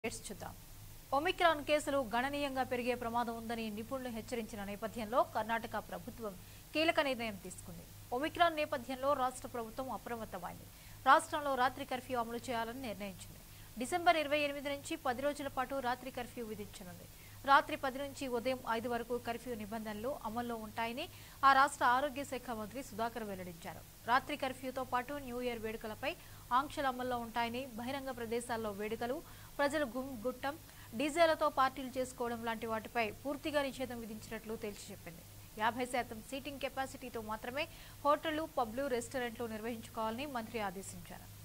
updates చూద్దాం Omicron కేసులు గణనీయంగా పెరిగే ప్రమాదం ఉందని నిపుణులు హెచ్చరించిన నేపథ్యంలో కర్ణాటక ప్రభుత్వం కీలక నిర్ణయం తీసుకుంది ఒమిక్రాన్ నేపథ్యంలో రాష్ట్ర ప్రభుత్వం అప్రమత్తమైంది రాష్ట్రంలో రాత్రి కర్ఫ్యూ అమలు చేయాలని నిర్ణయించింది డిసెంబర్ ఇరవై ఎనిమిది నుంచి పది రోజుల పాటు రాత్రి కర్ఫ్యూ విధించనుంది రాత్రి పది నుంచి ఉదయం ఐదు వరకు కర్ఫ్యూ నిబంధనలు అమల్లో ఉంటాయని ఆ రాష్ట్ర ఆరోగ్య శాఖ మంత్రి సుధాకర్ వెల్లడించారు రాత్రి కర్ఫ్యూతో పాటు న్యూ ఇయర్ వేడుకలపై ఆంక్షలు అమల్లో ఉంటాయని బహిరంగ ప్రదేశాల్లో వేడుకలు ప్రజలు గుమ్ గుట్టం డీజేలతో పార్టీలు చేసుకోవడం లాంటి వాటిపై పూర్తిగా నిషేధం విధించినట్లు తేల్చి చెప్పింది యాభై శాతం సీటింగ్ కెపాసిటీతో మాత్రమే హోటళ్లు పబ్లు రెస్టారెంట్లు నిర్వహించుకోవాలని మంత్రి ఆదేశించారు